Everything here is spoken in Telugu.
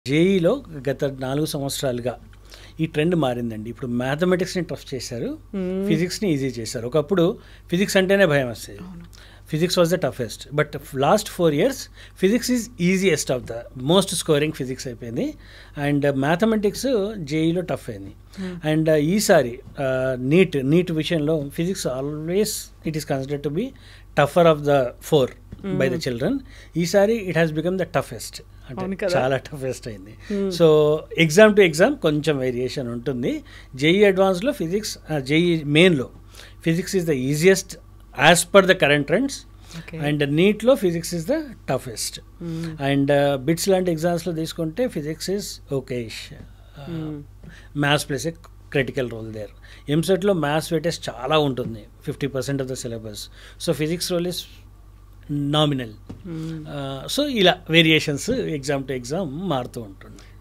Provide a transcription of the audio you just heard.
జేఈలో గత నాలుగు సంవత్సరాలుగా ఈ ట్రెండ్ మారిందండి ఇప్పుడు మ్యాథమెటిక్స్ని టఫ్ చేశారు ఫిజిక్స్ని ఈజీ చేశారు ఒకప్పుడు ఫిజిక్స్ అంటేనే భయం వస్తుంది physics was the toughest but last four years physics is easiest of the most scoring physics అయిపోయింది అండ్ మ్యాథమెటిక్స్ జేఈలో టఫ్ అయింది అండ్ ఈసారి నీట్ నీట్ విషయంలో physics always it is considered to be tougher of the four by the children ఈసారి it has become the toughest అవును అంటే కదా. చాలా టఫెస్ట్ అయింది సో ఎగ్జామ్ టు ఎగ్జామ్ కొంచెం వేరియేషన్ ఉంటుంది జేఈ అడ్వాన్స్లో ఫిజిక్స్ జేఈ మెయిన్లో physics is the easiest as per the current trends Okay. And నీట్లో physics is the toughest and BITS లాంటి ఎగ్జామ్స్లో తీసుకుంటే physics is okayish maths plays a critical role there ఎంసెట్లో మ్యాథ్స్ వెయిటేజ్ చాలా ఉంటుంది fifty percent of the syllabus so physics role is nominal so ఇలా వేరియేషన్స్ ఎగ్జామ్ టు ఎగ్జామ్ మారుతూ ఉంటుంది